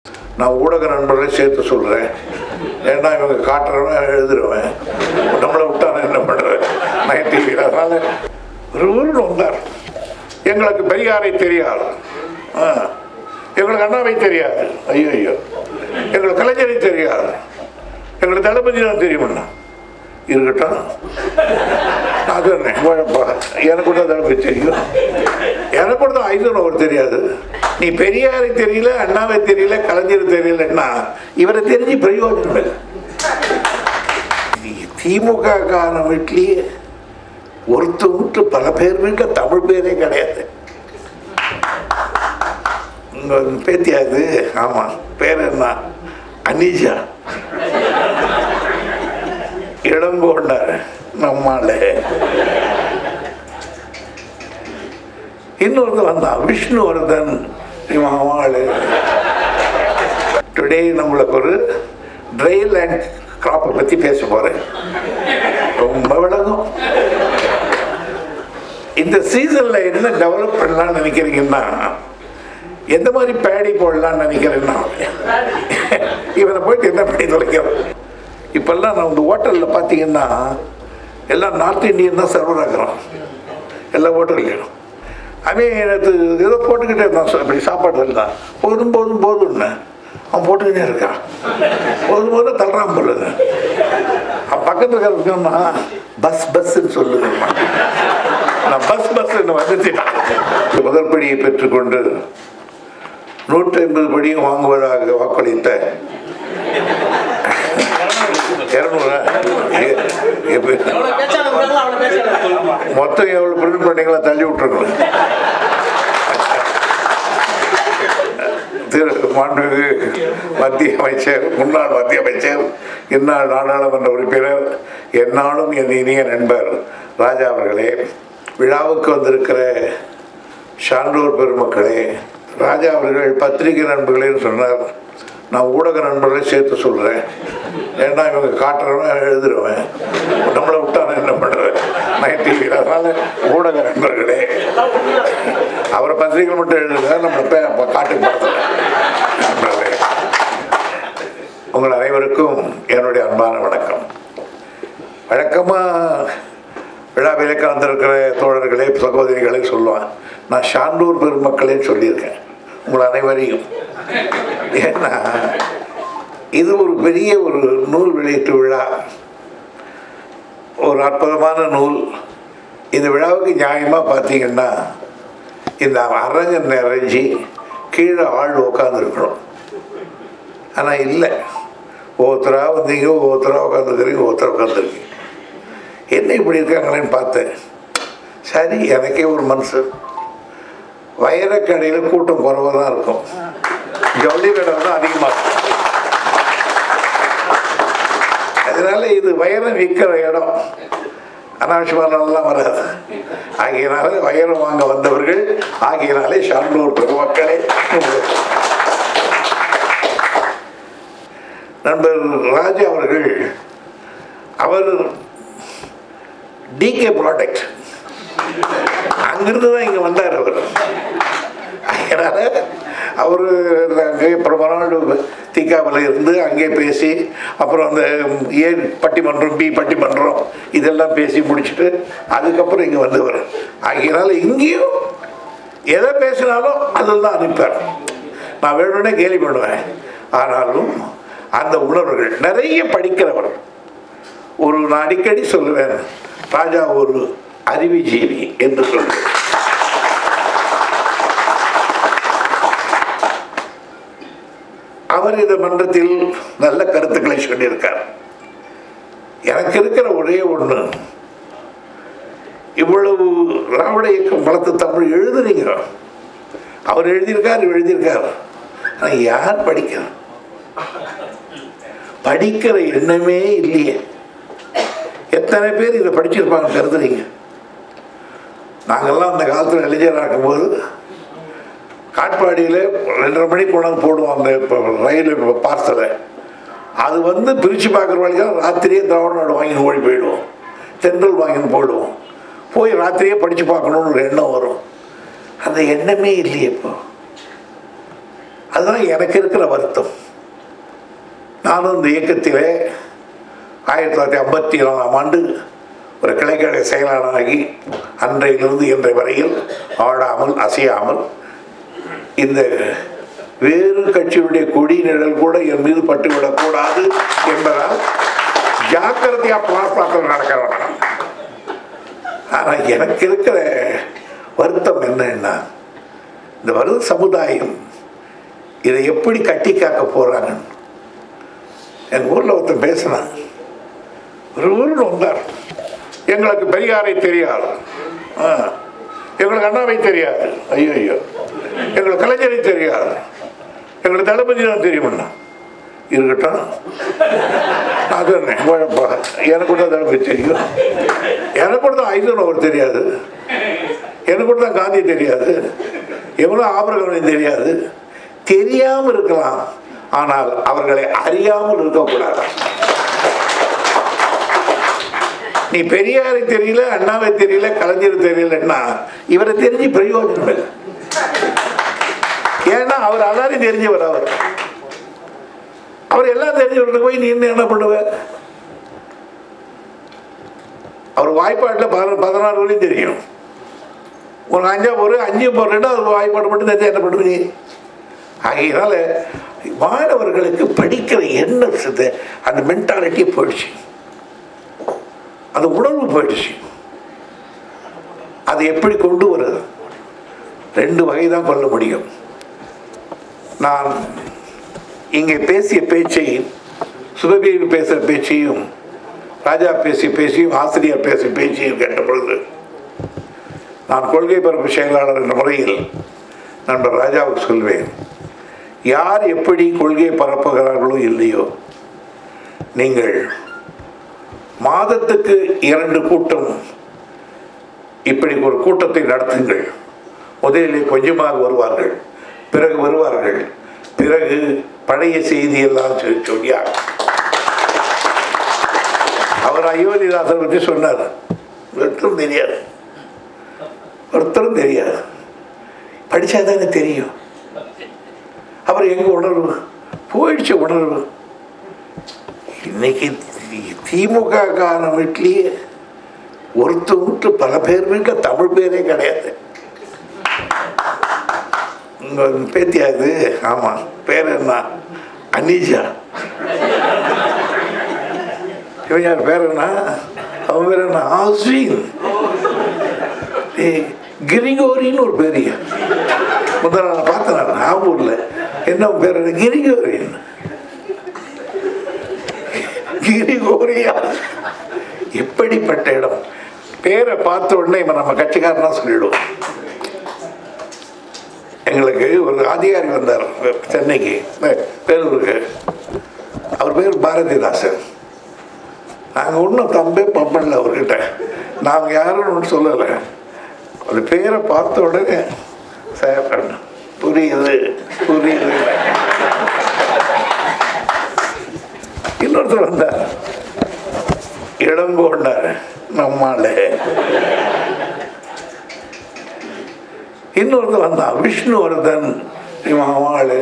நான் ஊடக நண்பர்களை சேர்த்து சொல்கிறேன் ஏன்னா இவங்க காட்டுறவன் எழுதுறவன் நம்மளை விட்டான என்ன பண்ணுறேன் நைட் டிவியில் அதனால் ஒருவரும் வந்தார் எங்களுக்கு பெரியாரை தெரியாது ஆ எங்களுக்கு அண்ணாவை தெரியாது ஐயோ ஐயோ எங்களுக்கு கலைஞரை தெரியாது எங்களுக்கு தளபதி தான் தெரியுமண்ணா இருக்கட்டும் நான் சொன்னேன் குழப்பா எனக்கு கூட தளபதி தெரியும் எனக்கு கூட தான் ஐசனோவர் தெரியாது நீ பெரியாரை தெரியல அண்ணாவை தெரியல கலைஞர் தெரியலன்னா இவரை தெரிஞ்சு பிரயோஜனம் இல்லை திமுக காரன் வீட்லேயே ஒருத்த விட்டு பல பேர் வீட்டில் தமிழ் பேரே கிடையாது உங்க பேத்தியா இது ஆமாம் பேர் என்ன அனிஜா இளங்கோண்டார் நம்மால இன்னொருத்தர் வந்தான் விஷ்ணுவர்தன் இவன் ஆளு டுடே நம்மளுக்கு ஒரு ட்ரை லேண்ட் கிராப்பை பற்றி பேச போகிறேன் ரொம்ப விளங்கும் இந்த சீசனில் என்ன டெவலப் பண்ணலாம்னு நினைக்கிறீங்கன்னா எந்த மாதிரி பேடி போடலாம்னு நினைக்கிறேன்னா இவனை போயிட்டு என்ன பண்ணி தொலைக்கிறோம் இப்போல்லாம் நான் இந்த ஹோட்டலில் பார்த்தீங்கன்னா எல்லாம் நார்த் இந்தியன் தான் சர்வர் ஆக்குறோம் எல்லா ஹோட்டல்லையும் அவன் எனக்கு ஏதோ போட்டுக்கிட்டே இருந்தான் சார் அப்படி சாப்பாடு இருந்தான் போதும் போதும் போதும்னு அவன் போட்டுக்கிட்டே இருக்கான் போதும் போதும் தள்ளுறான் போலுது அவன் பக்கத்தில் இருக்கணும்னா பஸ் பஸ்ன்னு சொல்லுங்கம்மா நான் பஸ் பஸ்ன்னு வந்துட்டேன் முதல் படியை பெற்றுக்கொண்டு நூற்றி ஐம்பது படியும் வாங்குவதாக வாக்களித்த இரநூறா எ- எப்ப- எவ்வளவு பேச்சாளர் இருக்காங்களோ அவ்வளவு பேச்சாளர் சொல்லலாம். மொத்தம் எவ்வளோ பிரிண்ட் பண்ணீங்களா தள்ளி விட்டுருக்கணும் திரு மாண்புமிகு மத்திய அமைச்சர் முன்னாள் மத்திய அமைச்சர் இந்நாள் நாடாளுமன்ற உறுப்பினர் எந்நாளும் என் இனிய நண்பர் ராஜா அவர்களே விழாவுக்கு வந்திருக்கிற சான்றோர் பெருமக்களே ராஜா அவர்கள் பத்திரிகை நண்பர்களேன்னு சொன்னார் நான் ஊடக நண்பர்களை சேர்த்து சொல்கிறேன் ஏன்னா இவங்க காட்டுறவன் எழுதுறவன் நம்மளை விட்டான என்ன பண்ணுறேன் நைட் டிவியில் அதனால் ஊடக நண்பர்களே அவரை பத்திரிகை மட்டும் எழுதுங்க நம்ம பே காட்டு படத்தில் நண்பர்களே உங்கள் அனைவருக்கும் என்னுடைய அன்பான வணக்கம் வழக்கமாக விழாவிலே கலந்திருக்கிற தோழர்களே சகோதரிகளே சொல்லுவேன் நான் ஷாண்டூர் பெருமக்களே சொல்லியிருக்கேன் உங்கள் அனைவரையும் ஏன்னா இது ஒரு பெரிய ஒரு நூல் வெளியீட்டு விழா ஒரு அற்புதமான நூல் இந்த விழாவுக்கு நியாயமாக பார்த்தீங்கன்னா இந்த அரங்கன் நிறைஞ்சி கீழே ஆள் உட்காந்துருக்கணும் ஆனால் இல்லை ஒவ்வொருத்தராக வந்தீங்க ஒவ்வொருத்தராக உட்காந்துருக்கிறீங்க ஒவ்வொருத்தர் உட்காந்துருக்கீங்க என்ன இப்படி இருக்காங்களேன்னு பார்த்தேன் சரி எனக்கே ஒரு மனசு வைரக்கடையில் கூட்டம் குறைவாக தான் இருக்கும் ஜவுளி கடை தான் அதிகமாக இருக்கும் அதனால இது வைரம் விற்கிற இடம் அனாவசியமானலாம் வராது ஆகியனால வைரம் வாங்க வந்தவர்கள் ஆகியனாலே ஷாண்டூர் பெருமக்களே உங்களுக்கு நண்பர் ராஜா அவர்கள் அவர் டிகே ப்ராடக்ட் அங்கிருந்து தான் இங்கே வந்தார் அவர் அதனால் அவர் அங்கே அப்புறம் மறுநாள் திக்காவில் இருந்து அங்கே பேசி அப்புறம் அந்த ஏ பட்டிமன்றம் பி பட்டிமன்றம் இதெல்லாம் பேசி முடிச்சுட்டு அதுக்கப்புறம் இங்கே வந்தவர் ஆகையினால இங்கேயும் எதை பேசினாலும் அதில் தான் அனுப்பார் நான் வேணும்னே கேலி பண்ணுவேன் ஆனாலும் அந்த உணர்வுகள் நிறைய படிக்கிறவர் ஒரு நான் அடிக்கடி சொல்லுவேன் ராஜா ஒரு அறிவுஜீவி என்று சொல்லுவேன் அவர் இந்த மன்றத்தில் நல்ல கருத்துக்களை சொல்லியிருக்கார் எனக்கு இருக்கிற ஒரே ஒன்று இவ்வளவு திராவிட இயக்கம் வளர்த்து தமிழ் எழுதுறீங்க அவர் எழுதியிருக்கார் இவர் எழுதியிருக்கார் ஆனால் யார் படிக்கிறார் படிக்கிற எண்ணமே இல்லையே எத்தனை பேர் இதை படிச்சிருப்பாங்க கருதுறீங்க நாங்கள்லாம் அந்த காலத்தில் இளைஞராக இருக்கும்போது காட்பாடியில் ரெண்டரை மணிக்கு கொண்டாந்து போடுவோம் அந்த இப்போ ரயில் பார்சலை அது வந்து பிரித்து பார்க்குற வழியாக ராத்திரியே திராவிட நாடு வாங்கின்னு ஓடி போயிடுவோம் தென்றல் வாங்கின்னு போயிடுவோம் போய் ராத்திரியே படித்து பார்க்கணுன்னு ஒரு எண்ணம் வரும் அந்த எண்ணமே இல்லையே இப்போ அதுதான் எனக்கு இருக்கிற வருத்தம் நானும் இந்த இயக்கத்திலே ஆயிரத்தி தொள்ளாயிரத்தி ஐம்பத்தி நாலாம் ஆண்டு ஒரு கிளைக்கடை செயலாளராகி அன்றையிலிருந்து இன்றை வரையில் ஆடாமல் அசையாமல் இந்த வேறு கட்சியுடைய கொடி நிழல் கூட என் மீது பட்டுவிடக்கூடாது என்பதால் ஜாக்கிரதையா பிளாஸ்மாக்கள் நடக்கிறவன் ஆனால் எனக்கு இருக்கிற வருத்தம் என்னன்னா இந்த வருது சமுதாயம் இதை எப்படி கட்டி காக்க போறாங்க எங்கள் ஊரில் ஒருத்தன் பேசினான் ஒரு ஊரில் வந்தார் எங்களுக்கு பெரியாரை தெரியாது ஆ. எங்களுக்கு அண்ணாவை தெரியாது ஐயோ ஐயோ எங்களுக்கு கலைஞரை தெரியாது எங்களுக்கு தளபதி தான் தெரியுமண்ணா இருக்கட்டும் நான் சொன்னேன் குழப்பா எனக்கு கூட தளபதி தெரியும் எனக்கு கூட தான் ஐநூறு அவர் தெரியாது எனக்கு கூட தான் காந்தி தெரியாது எவ்வளோ ஆபரகவனை தெரியாது தெரியாமல் இருக்கலாம் ஆனால் அவர்களை அறியாமல் இருக்கக்கூடாது நீ பெரியாரை தெரியல அண்ணாவை தெரியல கலைஞர் தெரியலன்னா இவரை தெரிஞ்சு பிரயோஜனம் இல்லை ஏன்னா அவர் எல்லாரையும் தெரிஞ்சவர் அவர் அவர் எல்லாம் தெரிஞ்சவர்கிட்ட போய் நீ என்ன பண்ணுவ அவர் வாய்ப்பாட்டில் பதினாறு பதினாறு வரையும் தெரியும் உனக்கு அஞ்சா ஒரு அஞ்சு போடுறேன்னா அவர் வாய்ப்பாடு மட்டும் தெரிஞ்சு என்ன பண்ணுவீங்க ஆகையினால மாணவர்களுக்கு படிக்கிற எண்ணம் சித்த- அந்த மென்டாலிட்டி போயிடுச்சு அந்த உணர்வு போயிடுச்சு அதை எப்படி கொண்டு வருது ரெண்டு வகை தான் கொள்ள முடியும் நான் இங்கே பேசிய பேச்சையும் சுபபீர் பேசுகிற பேச்சையும் ராஜா பேசிய பேச்சையும் ஆசிரியர் பேசிய பேச்சையும் கேட்ட பொழுது நான் கொள்கை பரப்பு செயலாளர் என்ற முறையில் நண்பர் ராஜாவுக்கு சொல்வேன் யார் எப்படி கொள்கை பரப்புகிறார்களோ இல்லையோ நீங்கள் மாதத்துக்கு இரண்டு கூட்டம் இப்படி ஒரு கூட்டத்தை நடத்துங்கள் முதலில் கொஞ்சமாக வருவார்கள் பிறகு வருவார்கள் பிறகு பழைய செய்தி எல்லாம் சொல்லி சொல்லியார் அவர் அயோத்திதாசர் பற்றி சொன்னார் ஒருத்தரும் தெரியாது ஒருத்தரும் தெரியாது படித்தாதானே தெரியும் அப்புறம் எங்க உணர்வு போயிடுச்சு உணர்வு இன்னைக்கு திமுக கார வீட்லயே ஒருத்தர் விட்டு பல பேர் வீட்டில் தமிழ் பேரே கிடையாது உங்க பேத்தியா இது ஆமா பேர் என்ன அனீஷா இவன் யார் பேர் என்ன அவன் பேர் என்ன ஆஸ்வின் ஏய், கிரிகோரின்னு ஒரு பேரியா முதல்ல நான் பார்த்தேன் நான் ஞாபகம் என்ன உன் பேர் என்ன கிரிகோரின் கிரிகோரியா எப்படிப்பட்ட இடம் பேரை பார்த்த உடனே இவன் நம்ம கட்சிக்காரனா சொல்லிடுவோம் எங்களுக்கு ஒரு அதிகாரி வந்தார் சென்னைக்கு வே- வேலூருக்கு அவர் பேர் பாரதிதாசன் நாங்கள் ஒன்றும் தம்பே பம்பல அவர்கிட்ட நாங்கள் யாரும் ஒன்றும் சொல்லலை அந்த பேரை பார்த்த உடனே சார் புரியுது புரியுது இன்னொருத்தர் வந்தார் இளங்கோண்டார் நம்மாலே இன்னொருத்தர் வந்தான் விஷ்ணுவர்தன் இவன் ஆளு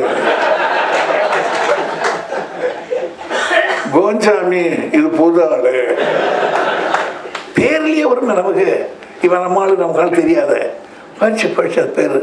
கோஞ்சாமி இது புது ஆளு பேர்லயே வருங்க நமக்கு இவன் நம்ம ஆளு நமக்கு தெரியாத படிச்சு படிச்ச பேரு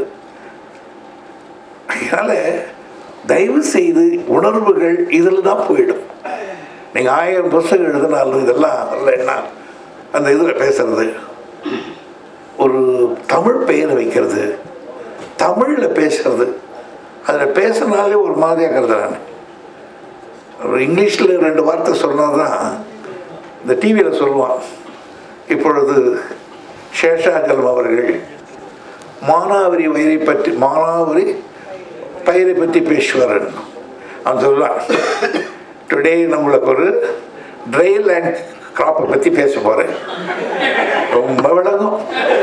அதனால தயவு செய்து உணர்வுகள் இதில் தான் போயிடும் நீங்கள் ஆயிரம் புஸ்தகம் எழுதினாலும் இதெல்லாம் இல்லைன்னா அந்த இதில் பேசுறது ஒரு தமிழ் பெயர் வைக்கிறது தமிழில் பேசுறது அதில் பேசுனாலே ஒரு மாதிரியாக கருது நான் ஒரு இங்கிலீஷில் ரெண்டு வார்த்தை சொன்னால் தான் இந்த டிவியில் சொல்லுவான் இப்பொழுது சேஷாஜலம் அவர்கள் மானாவரி வயிறை பற்றி மானாவரி பயிரை பற்றி பேசுவார் அவன் சொல்லுவான் டுடே நம்மளுக்கு ஒரு ட்ரை லேண்ட் கிராப்பை பற்றி பேச போகிறேன் ரொம்ப விளங்கும்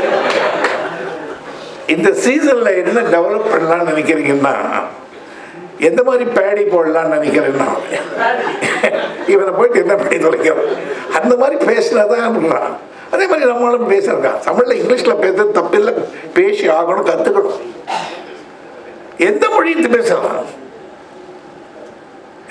இந்த சீசனில் என்ன டெவலப் பண்ணலாம்னு நினைக்கிறீங்கன்னா எந்த மாதிரி பேடி போடலாம்னு நினைக்கிறேன்னா இவனை போயிட்டு என்ன பண்ணி தொலைக்கிறோம் அந்த மாதிரி பேசினா தான் அதே மாதிரி நம்மளும் பேசுறோம் தமிழில் இங்கிலீஷில் பேசுறது தப்பில்லை பேசி ஆகணும் கற்றுக்கணும் எந்த மொழியும் பேசலாம்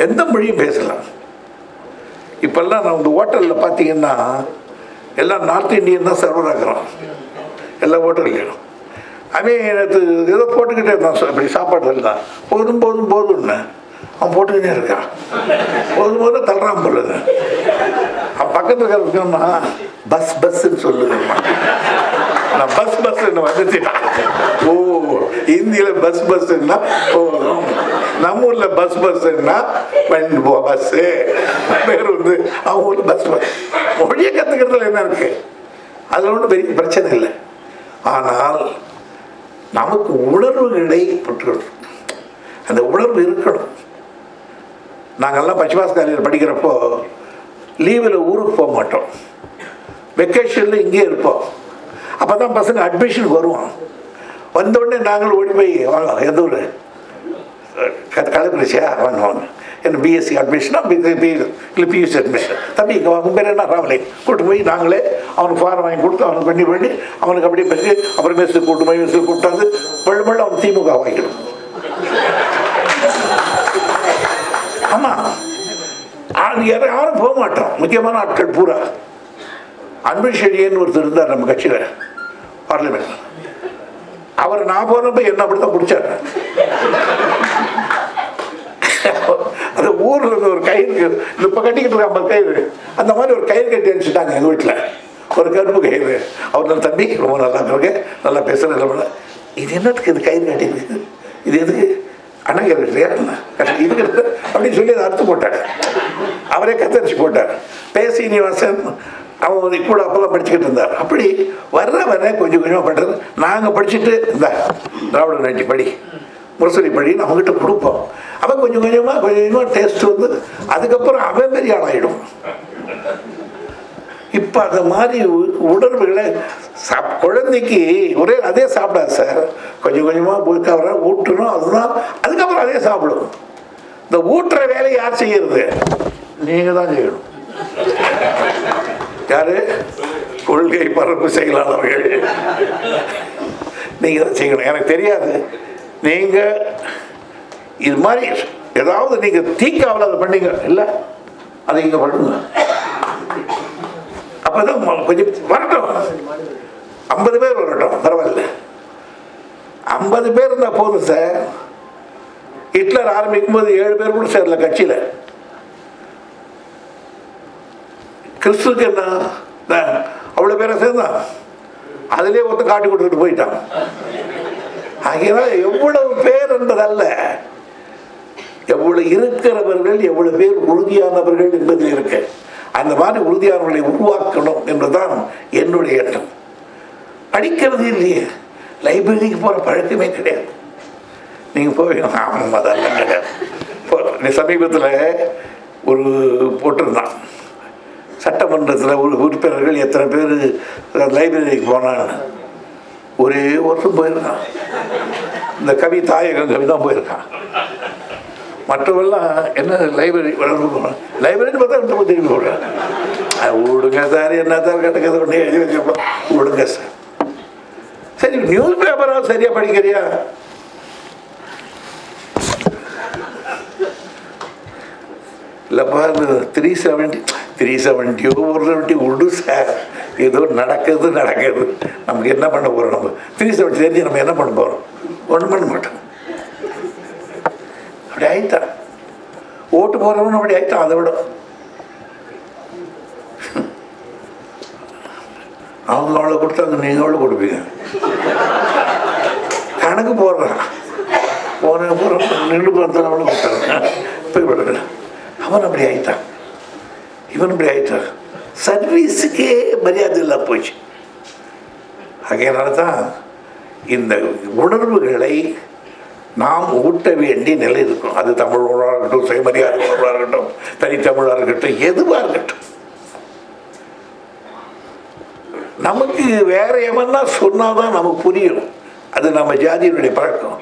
எந்த மொழியும் பேசலாம் இப்போல்லாம் நான் இந்த ஹோட்டலில் பார்த்தீங்கன்னா எல்லாம் நார்த் இந்தியன் தான் சர்வர் ஆகிறான் எல்லா ஹோட்டல்லையும் அவன் எனக்கு ஏதோ போட்டுக்கிட்டே இருந்தான் சார் இப்படி சாப்பாடு எல்லாம் போதும் போதும் போதும்னு அவன் போட்டுக்கிட்டே இருக்கான் போதும் போதும் தள்ளுறான் பொழுது அவன் பக்கத்தில் இருக்கணும்னா பஸ் பஸ்ன்னு சொல்லுங்கம்மா நான் பஸ் பஸ்ன்னு வந்துட்டேன் ஓ இந்தியில் பஸ் பஸ்ன்னா போதும் நம்ம ஊரில் பஸ் பஸ்ன்னா வண்டி போ பஸ்ஸு பேர் வந்து அவங்க ஊரில் பஸ் பஸ் மொழியை கற்றுக்கிறதுல என்ன இருக்கு அதில் ஒன்றும் பெரிய பிரச்சனை இல்லை ஆனால் நமக்கு உணர்வுகளை பெற்றுக்கணும் அந்த உணர்வு இருக்கணும் நாங்கள்லாம் பச்சைமாஸ் காலையில் படிக்கிறப்போ லீவில் ஊருக்கு போக மாட்டோம் வெக்கேஷனில் இங்கே இருப்போம் அப்போ தான் பசங்க அட்மிஷனுக்கு வருவோம் வந்த உடனே நாங்கள் ஓடி போய் வாங்க எந்த ஊர் கலப்பிரிச்சியா வாங்க வாங்க என்ன பிஎஸ்சி அட்மிஷனா இல்லை பியூசி அட்மிஷன் தம்பி இங்கே உங்கள் பேர் என்ன ராமலை கூட்டு போய் நாங்களே அவனுக்கு ஃபாரம் வாங்கி கொடுத்து அவனுக்கு பண்ணி பண்ணி அவனுக்கு அப்படியே பிறகு அப்புறம் மெஸ்ஸுக்கு கூட்டு போய் மெஸ்ஸுக்கு கூட்டு வந்து மெல்ல மெல்ல அவன் திமுக வாங்கிடும் ஆமாம் அது யாரும் யாரும் போக மாட்டோம் முக்கியமான ஆட்கள் பூரா அன்பு செழியன் ஒருத்தர் இருந்தார் நம்ம கட்சியில் பார்லிமெண்ட் அவர் நான் போனப்ப என்ன அப்படி தான் பிடிச்சார் அந்த ஊர்ல இருந்து ஒரு கயிறு இப்போ கட்டிக்கிட்டு இருக்க ஐம்பது கயிறு அந்த மாதிரி ஒரு கயிறு கட்டி அடிச்சுட்டாங்க எங்கள் வீட்டில் ஒரு கருப்பு கயிறு அவர் நல்ல தம்பி ரொம்ப நல்லா இருக்கு நல்லா பேசுகிற நல்லா பண்ண இது என்னத்துக்கு இது கயிறு கட்டிருக்கு இது எதுக்கு அணங்கர் இல்லையா இதுக்கு அப்படின்னு சொல்லி அதை அறுத்து போட்டார் அவரே கத்தரிச்சு போட்டார் பே சீனிவாசன் அவன் வந்து கூட அப்பெல்லாம் படிச்சுக்கிட்டு இருந்தார் அப்படி வர்ற வர கொஞ்சம் கொஞ்சமாக பண்ணுறது நாங்கள் படிச்சுட்டு இந்த திராவிட நாட்டி படி முரசொலி படி நம்மகிட்ட கொடுப்போம் அவன் கொஞ்சம் கொஞ்சமாக கொஞ்சம் கொஞ்சமாக டேஸ்ட் வந்து அதுக்கப்புறம் அவன் பெரிய ஆளாயிடும் இப்போ அந்த மாதிரி உ- உணர்வுகளை சாப் குழந்தைக்கு ஒரே அதே சாப்பிடாது சார் கொஞ்சம் கொஞ்சமாக போய் கவர ஊட்டணும் அதுதான் அதுக்கப்புறம் அதே சாப்பிடும் இந்த ஊட்டுற வேலையை யார் செய்யறது நீங்கள் தான் செய்யணும் யாரு கொள்கை பரப்பு செயலாளர்கள் நீங்கள் தான் செய்யணும் எனக்கு தெரியாது நீங்கள் இது மாதிரி ஏதாவது நீங்கள் தீக்காவில் அதை பண்ணீங்க இல்லை அதை இங்கே பண்ணுங்க அப்பதான் ம- கொஞ்சம் வரட்டும் ஐம்பது பேர் வரட்டும் பரவாயில்ல ஐம்பது பேர் இருந்தால் போதும் சார் ஹிட்லர் ஆரம்பிக்கும் போது ஏழு பேர் கூட சேரல கட்சியில் கிறிஸ்துக்கு என்ன நான் அவ்வளோ பேரை சேர்ந்தான் அதிலே ஒருத்தன் காட்டி கொடுத்துட்டு போயிட்டான் ஆகையினால எவ்வளவு பேர் என்பதல்ல எவ்வளவு இருக்கிறவர்கள் எவ்வளவு பேர் உறுதியானவர்கள் என்பது இருக்கு அந்த மாதிரி உறுதியானவர்களை உருவாக்கணும் என்பதுதான் என்னுடைய எண்ணம் படிக்கிறது இல்லையே லைப்ரரிக்கு போகிற பழக்கமே கிடையாது நீங்கள் போவீங்க ஆமாம் அதெல்லாம் கிடையாது இப்போ சமீபத்தில் ஒரு போட்டிருந்தான் சட்டமன்றத்தில் ஒரு உறுப்பினர்கள் எத்தனை பேர் லைப்ரரிக்கு போனான்னு ஒரே ஒருத்தன் போயிருக்கான் இந்த கவி தாயகம் கவி தான் போயிருக்கான் மற்றவெல்லாம் என்ன லைப்ரரி லைப்ரரி பார்த்தா நம்ம திரும்பி போடுறேன் விடுங்க சார் என்ன சார் கட்டுக்கிறது ஒன்று எழுதி வச்சிருப்போம் விடுங்க சார் சரி நியூஸ் பேப்பராக சரியாக படிக்கிறியா இல்லைப்பா இந்த த்ரீ செவன்ட்டி த்ரீ செவன்ட்டியோ ஒரு செவன்ட்டி விடு சார் ஏதோ நடக்குது நடக்குது நமக்கு என்ன பண்ண போகிறோம் நம்ம த்ரீ செவன்ட்டி தெரிஞ்சு நம்ம என்ன பண்ண போகிறோம் ஒன்றும் பண்ண மாட்டோம் அப்படி ஆயிட்டான் ஓட்டு போடுறவன் அப்படி ஆயிட்டான் அதை விட அவங்க அவ்வளோ கொடுத்தாங்க நீங்கள் அவ்வளோ கொடுப்பீங்க கணக்கு போடுறான் போன போகிறோம் நின்று பார்த்தா அவ்வளோ கொடுத்தாங்க போய் கொடுக்குறேன் அவன் அப்படி ஆயிட்டான் இவன் இப்படி ஆயிட்டான் சர்வீஸுக்கே மரியாதை இல்லாம போச்சு ஆகையினால தான் இந்த உணர்வுகளை நாம் ஊட்ட வேண்டிய நிலை இருக்கும் அது தமிழ் உணர்வாக இருக்கட்டும் சுயமரியாதை உணர்வாக இருக்கட்டும் தனித்தமிழாக இருக்கட்டும் எதுவாக இருக்கட்டும் நமக்கு வேற எவன்னா சொன்னாதான் நமக்கு புரியும் அது நம்ம ஜாதியினுடைய பழக்கம்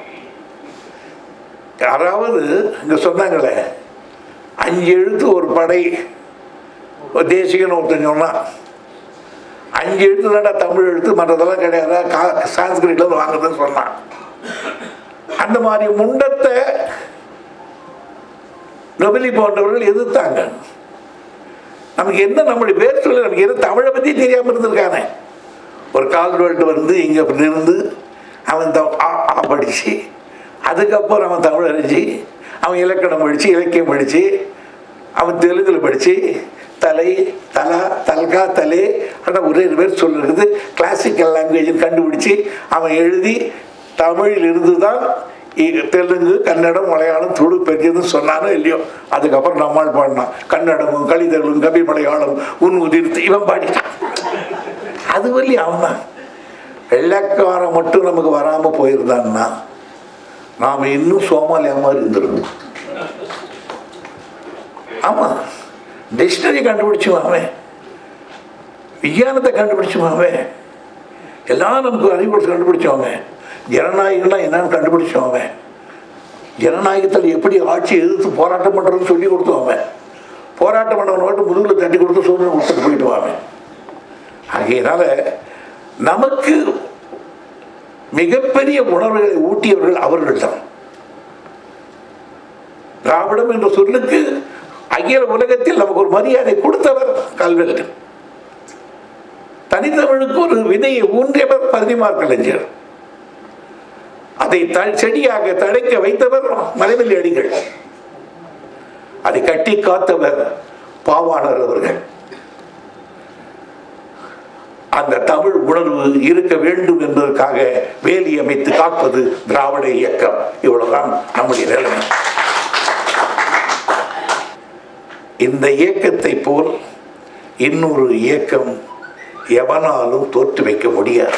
யாராவது இங்க சொன்னாங்களே அஞ்சு எழுத்து ஒரு படை ஒரு தேசிகன்னு ஒருத்தன் சொன்னான் அஞ்சு எழுத்து தான்டா தமிழ் எழுத்து மற்றதெல்லாம் கிடையாதா கா சான்ஸ்கிரிட்ல இருந்து வாங்குறதுன்னு சொன்னான் அந்த மாதிரி முண்டத்தை நொபெலி போன்றவர்கள் எதிர்த்தாங்க நமக்கு என்ன நம்முடைய பேர் சொல்ல நமக்கு என்ன தமிழை பற்றி தெரியாமல் இருந்திருக்கானே ஒரு கால்வெல்ட் வந்து இங்கே இருந்து அவன் த ஆ ஆ படித்து அதுக்கப்புறம் அவன் தமிழ் அறிஞ்சு அவன் இலக்கணம் படித்து இலக்கியம் படித்து அவன் தெலுங்கில் படித்து தலை தலா தல்கா தலே ஆனால் ஒரே பேர் சொல்லிருக்குது கிளாசிக்கல் லாங்குவேஜ் கண்டுபிடிச்சி அவன் எழுதி தமிழில் இருந்து தான் இ- தெலுங்கு கன்னடம் மலையாளம் துளு பெரியதுன்னு சொன்னானோ இல்லையோ அதுக்கப்புறம் நம்மால் பாடினான் கன்னடமும் கலிதலும் கபி மலையாளம் உன் உதிர்த்து இவன் பாடிட்டான் அது வழி அவன் தான் வெள்ளைக்காரன் மட்டும் நமக்கு வராமல் போயிருந்தான்னா நாம் இன்னும் சோமாலியா மாதிரி இருந்திருக்கோம் ஆமாம் டிக்ஷனரி கண்டுபிடிச்சுவான் அவன் விஞ்ஞானத்தை கண்டுபிடிச்சுவான் அவன் எல்லாம் நமக்கு அறிவு கண்டுபிடிச்சவங்க ஜனநாயகம்னா என்னன்னு கண்டுபிடிச்சோம் அவன் ஜனநாயகத்தில் எப்படி ஆட்சி எதிர்த்து போராட்டம் பண்ணுறதுன்னு சொல்லி கொடுத்தோம் அவன் போராட்டம் பண்ணவன் மட்டும் முதுகில் தட்டி கொடுத்து சூழ்நிலை கொடுத்துட்டு போயிட்டு அவன் ஆகையினால நமக்கு மிகப்பெரிய உணர்வுகளை ஊட்டியவர்கள் அவர்கள் தான் திராவிடம் என்ற சொல்லுக்கு அகில உலகத்தில் நமக்கு ஒரு மரியாதை கொடுத்தவர் கல்வெட்டு தனித்தமிழுக்கு ஒரு விதையை ஊன்றியவர் பரிதிமார் கலைஞர் அதை த- செடியாக தடைக்க வைத்தவர் மலைவெளி அடிகள் அதை கட்டி காத்தவர் பாவாணர் அவர்கள் அந்த தமிழ் உணர்வு இருக்க வேண்டும் என்பதற்காக வேலி அமைத்து காப்பது திராவிட இயக்கம் இவ்வளவுதான் நம்முடைய நிலைமை இந்த இயக்கத்தை போல் இன்னொரு இயக்கம் எவனாலும் தோற்று வைக்க முடியாது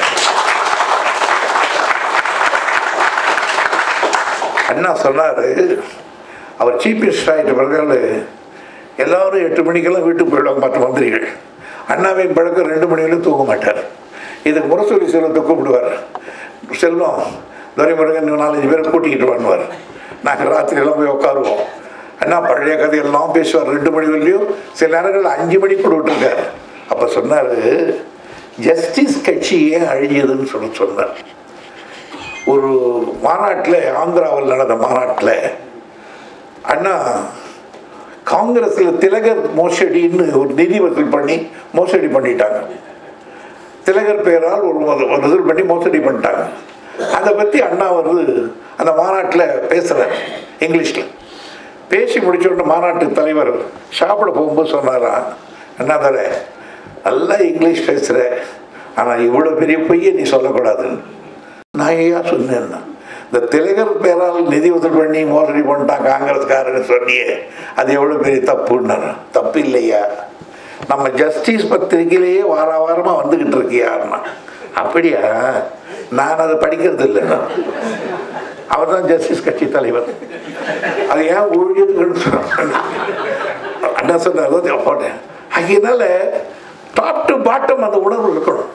அண்ணா சொன்னாரு அவர் சீஃப் மினிஸ்டர் ஆகிட்ட பிறகு எல்லாரும் எட்டு மணிக்கெல்லாம் வீட்டுக்கு போயிடுவாங்க மற்ற மந்திரிகள் அண்ணாவின் பழக்கம் ரெண்டு மணி வரையும் தூங்க மாட்டார் இதுக்கு முரசொலி செல்வத்தை கூப்பிடுவார் செல்வம் துரைமுருகன் நாலஞ்சு பேரை கூட்டிக்கிட்டு பண்ணுவார் நாங்கள் ராத்திரியெல்லாம் போய் உட்காருவோம் அண்ணா பழைய கதையெல்லாம் பேசுவார் ரெண்டு மணி வரையும் சில நேரங்கள் அஞ்சு மணி கூட விட்டுருக்காரு அப்போ சொன்னார் ஜஸ்டிஸ் கட்சி ஏன் அழிஞ்சதுன்னு சொல்லி சொன்னார் ஒரு மாநாட்டில் ஆந்திராவில் நடந்த மாநாட்டில் அண்ணா காங்கிரஸில் திலகர் மோசடின்னு ஒரு நிதி வசூல் பண்ணி மோசடி பண்ணிட்டாங்க திலகர் பெயரால் ஒரு மொத- ஒரு வசூல் பண்ணி மோசடி பண்ணிட்டாங்க அதை பற்றி அண்ணா வந்து அந்த மாநாட்டில் பேசுகிறார் இங்கிலீஷில் பேசி முடிச்ச உடனே மாநாட்டு தலைவர் சாப்பிட போகும்போது சொன்னாரா என்ன தர நல்லா இங்கிலீஷ் பேசுகிற ஆனால் இவ்வளோ பெரிய பொய்யை நீ சொல்லக்கூடாதுன்னு நான் ஐயா சொன்னேன்னா இந்த திலகர் பேரால் நிதி வசூல் பண்ணி மோசடி பண்ணிட்டான் காங்கிரஸ்காரன்னு சொன்னியே அது எவ்வளோ பெரிய தப்புன்னாரு தப்பு இல்லையா நம்ம ஜஸ்டிஸ் பத்திரிகையிலேயே வார வாரமாக வந்துக்கிட்டு இருக்கியாருன்னா அப்படியா நான் அதை படிக்கிறது இல்லைன்னா அவர் தான் ஜஸ்டிஸ் கட்சி தலைவர் அது ஏன் ஊழியத்துக்குன்னு சொன்னாங்க அண்ணா சொன்னார் போட்டேன் அதனால டாப் டு பாட்டம் அந்த உணர்வு இருக்கணும்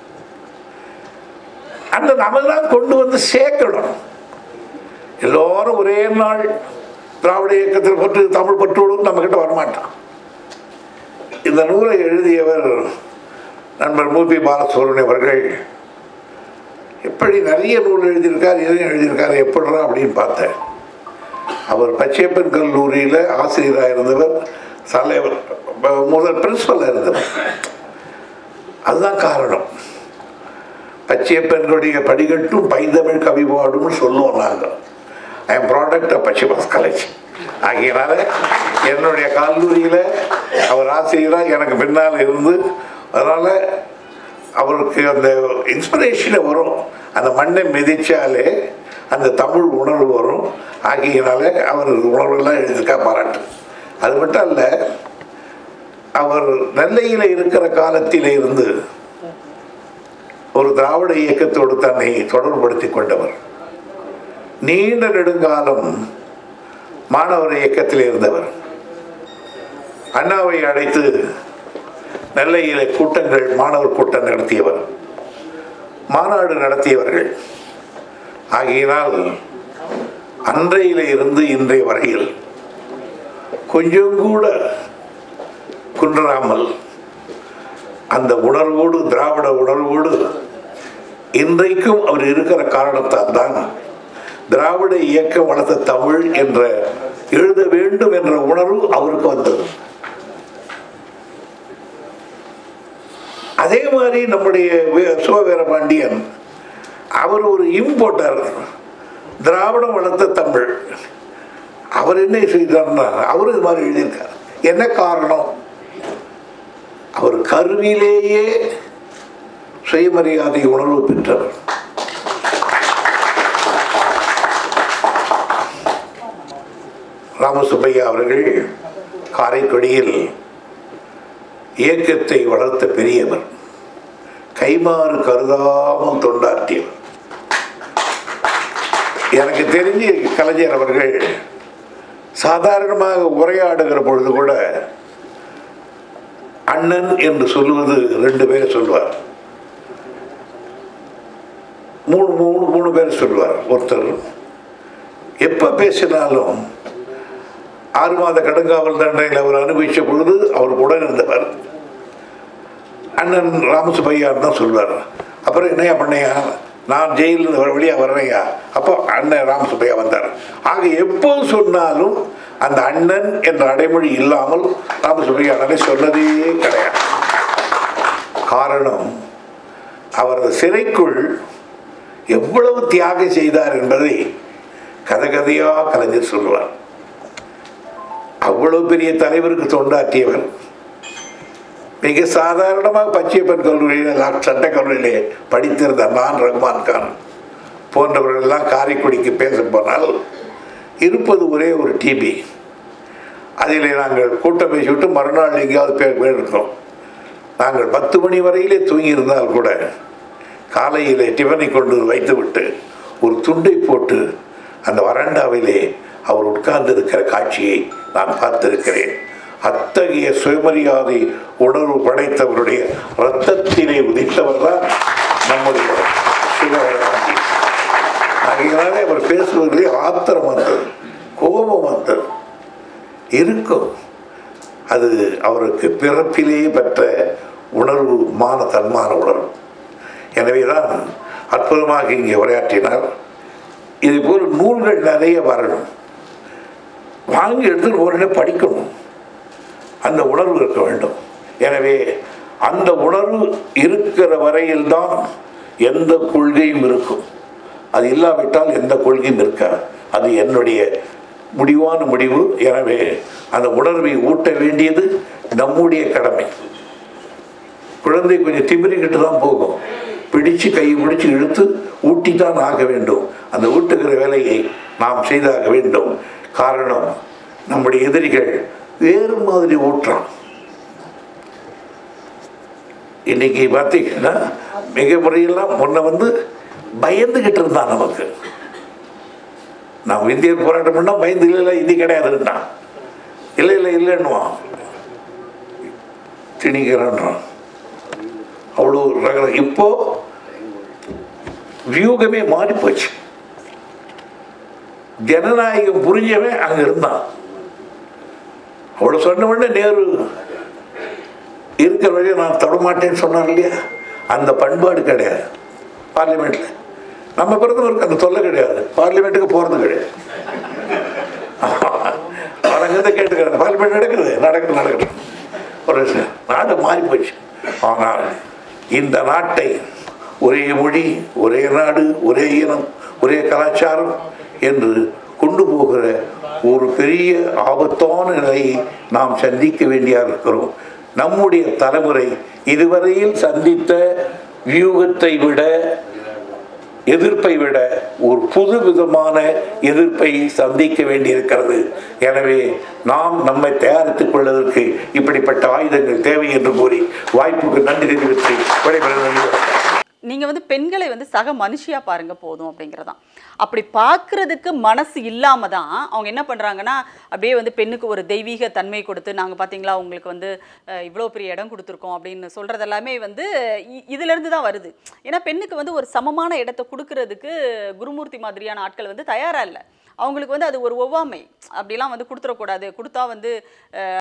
அந்த நம்ம தான் கொண்டு வந்து சேர்க்கணும் எல்லோரும் ஒரே நாள் திராவிட இயக்கத்தில் பற்று தமிழ் பற்றோடு நம்ம கிட்ட வரமாட்டான் இந்த நூலை எழுதியவர் நண்பர் மூபி பாலசுப்ரமணியம் அவர்கள் எப்படி நிறைய நூல் எழுதியிருக்கார் இதையும் எழுதியிருக்கார் எப்படிறா அப்படின்னு பார்த்தேன் அவர் பச்சையப்பன் கல்லூரியில் ஆசிரியராக இருந்தவர் தலைவர் முதல் பிரின்சிபலாக இருந்தவர் அதுதான் காரணம் பச்சையப்பனுடைய படிகட்டும் பைந்தமிழ் கவி பாடும்னு சொல்லுவோம் நாங்கள் ஐ எம் ப்ராடக்ட் ஆஃப் பச்சைமாஸ் காலேஜ் ஆகையினால என்னுடைய கல்லூரியில் அவர் ஆசிரியராக எனக்கு பின்னால் இருந்து அதனால் அவருக்கு அந்த இன்ஸ்பிரேஷனே வரும் அந்த மண்ணை மிதிச்சாலே அந்த தமிழ் உணர்வு வரும் ஆகையினால அவர் உணர்வெல்லாம் எழுதியிருக்கா பாராட்டு அது மட்டும் அல்ல அவர் நெல்லையில் இருக்கிற காலத்திலே இருந்து ஒரு திராவிட இயக்கத்தோடு தன்னை தொடர்புபடுத்தி கொண்டவர் நீண்ட நெடுங்காலம் மாணவர் இயக்கத்தில் இருந்தவர் அண்ணாவை அழைத்து நெல்லையிலே கூட்டங்கள் மாணவர் கூட்டம் நடத்தியவர் மாநாடு நடத்தியவர்கள் ஆகையினால் அன்றையில இருந்து இன்றைய வரையில் கொஞ்சம் கூட குன்றாமல் அந்த உணர்வோடு திராவிட உணர்வோடு இன்றைக்கும் அவர் இருக்கிற காரணத்தால் தான் திராவிட இயக்கம் வளர்த்த தமிழ் என்ற எழுத வேண்டும் என்ற உணர்வு அவருக்கு வந்தது அதே மாதிரி நம்முடைய வே- சிவவீர பாண்டியன் அவர் ஒரு இம்போர்ட்டர் திராவிடம் வளர்த்த தமிழ் அவர் என்ன செய்தார்னா அவர் இது மாதிரி எழுதியிருக்கார் என்ன காரணம் அவர் கருவிலேயே சுயமரியாதை உணர்வு பெற்றவர் ராமசுப்பையா அவர்கள் காரைக்குடியில் இயக்கத்தை வளர்த்த பெரியவர் கைமாறு கருதாமல் தொண்டாற்றியவர் எனக்கு தெரிஞ்சு கலைஞர் அவர்கள் சாதாரணமாக உரையாடுகிற பொழுது கூட அண்ணன் என்று சொல்லுவது ரெண்டு பேர் சொல்வார் மூணு மூணு மூணு பேர் சொல்வார் ஒருத்தர் எப்போ பேசினாலும் ஆறு மாத கடுங்காவல் தண்டனையில் அவர் அனுபவிச்ச பொழுது அவர் உடன் இருந்தவர் அண்ணன் ராமசுப்பையார் தான் சொல்வார் அப்புறம் என்னையா பண்ணையா நான் ஜெயிலில் வழியாக வர்றேயா அப்போ அண்ணன் ராமசுப்பையா வந்தார் ஆக எப்போது சொன்னாலும் அந்த அண்ணன் என்ற அடைமொழி இல்லாமல் ராமசுப்பையா அண்ணனை சொன்னதே கிடையாது காரணம் அவரது சிறைக்குள் எவ்வளவு தியாகம் செய்தார் என்பதை கதை கதையாக கலைஞர் சொல்லுவார் அவ்வளவு பெரிய தலைவருக்கு தொண்டாற்றியவர் மிக சாதாரணமாக பச்சையப்பன் கல்லூரியில் லா- சட்டக் கல்லூரியிலே படித்திருந்த நான் ரஹ்மான் கான் போன்றவர்கள் எல்லாம் காரைக்குடிக்கு பேச போனால் இருப்பது ஒரே ஒரு டிபி அதில் நாங்கள் கூட்டம் பேசிவிட்டு மறுநாள் எங்கேயாவது பேர் போயிருக்கோம் நாங்கள் பத்து மணி வரையிலே தூங்கியிருந்தால் கூட காலையிலே டிஃபனை கொண்டு வைத்துவிட்டு ஒரு துண்டை போட்டு அந்த வறண்டாவிலே அவர் உட்கார்ந்து இருக்கிற காட்சியை நான் பார்த்திருக்கிறேன் அத்தகைய சுயமரியாதை உணர்வு படைத்தவருடைய ரத்தத்திலே உதித்தவர் தான் நம்முடைய சிவகாமி ஆகையினாலே அவர் பேசுவதிலே ஆத்திரம் வந்தது கோபம் வந்தது இருக்கும் அது அவருக்கு பிறப்பிலேயே பெற்ற உணர்வு மான தன்மான உணர்வு எனவே தான் அற்புதமாக இங்கே உரையாற்றினார் இது போல் நூல்கள் நிறைய வரணும் வாங்கி எடுத்து உடனே படிக்கணும் அந்த உணர்வு இருக்க வேண்டும் எனவே அந்த உணர்வு இருக்கிற வரையில்தான் எந்த கொள்கையும் இருக்கும் அது இல்லாவிட்டால் எந்த கொள்கையும் இருக்காது அது என்னுடைய முடிவான முடிவு எனவே அந்த உணர்வை ஊட்ட வேண்டியது நம்முடைய கடமை குழந்தை கொஞ்சம் திமிரிக்கிட்டு தான் போகும் பிடிச்சு கையை பிடிச்சு இழுத்து ஊட்டி தான் ஆக வேண்டும் அந்த ஊட்டுகிற வேலையை நாம் செய்தாக வேண்டும் காரணம் நம்முடைய எதிரிகள் வேறு மாதிரி ஊட்டுறான் இன்னைக்கு பார்த்தீங்கன்னா மிக முறையெல்லாம் முன்ன வந்து பயந்துகிட்டு இருந்தான் நமக்கு நாம் இந்தியர் போராட்டம் பண்ணால் பயந்து இல்லை இல்லை இது கிடையாதுன்னா இல்லை இல்லை இல்லைன்னுவான் திணிக்கிறான்றான் அவ்வளோ ரகல- இப்போ வியூகமே மாறி போச்சு ஜனநாயகம் புரிஞ்சவன் அங்க இருந்தான் அவ்வளோ சொன்ன உடனே நேரு இருக்கிற வரையும் நான் தொடமாட்டேன்னு சொன்னார் இல்லையா அந்த பண்பாடு கிடையாது பார்லிமெண்ட்ல நம்ம பிரதமருக்கு அந்த தொல்லை கிடையாது பார்லிமெண்ட்டுக்கு போறது கிடையாது அடங்கதை கேட்டுக்கிறாங்க பார்லிமெண்ட் நடக்குது நடக்குது நடக்குது ஒரு விஷயம். நாடு மாறி போச்சு ஆனால் இந்த நாட்டை ஒரே மொழி ஒரே நாடு ஒரே இனம் ஒரே கலாச்சாரம் என்று கொண்டு போகிற ஒரு பெரிய ஆபத்தான நிலையை நாம் சந்திக்க வேண்டியாக இருக்கிறோம் நம்முடைய தலைமுறை இதுவரையில் சந்தித்த வியூகத்தை விட எதிர்ப்பை விட ஒரு புது விதமான எதிர்ப்பை சந்திக்க வேண்டியிருக்கிறது எனவே நாம் நம்மை தயாரித்துக் கொள்வதற்கு இப்படிப்பட்ட ஆயுதங்கள் தேவை என்று கூறி வாய்ப்புக்கு நன்றி தெரிவித்து விடைபெறுகிறேன் நீங்க வந்து பெண்களை வந்து சக மனுஷியா பாருங்க போதும் அப்படிங்கிறதான் அப்படி பார்க்கறதுக்கு மனசு இல்லாம தான் அவங்க என்ன பண்றாங்கன்னா அப்படியே வந்து பெண்ணுக்கு ஒரு தெய்வீக தன்மை கொடுத்து நாங்க பாத்தீங்களா உங்களுக்கு வந்து அஹ், இவ்வளோ பெரிய இடம் கொடுத்துருக்கோம் அப்படின்னு சொல்றது எல்லாமே வந்து இ- இதுல இருந்து தான் வருது ஏன்னா பெண்ணுக்கு வந்து ஒரு சமமான இடத்தை கொடுக்கறதுக்கு குருமூர்த்தி மாதிரியான ஆட்கள் வந்து தயாரா இல்லை அவங்களுக்கு வந்து அது ஒரு ஒவ்வாமை அப்படிலாம் வந்து கொடுத்துடக்கூடாது கொடுத்தா வந்து அஹ்,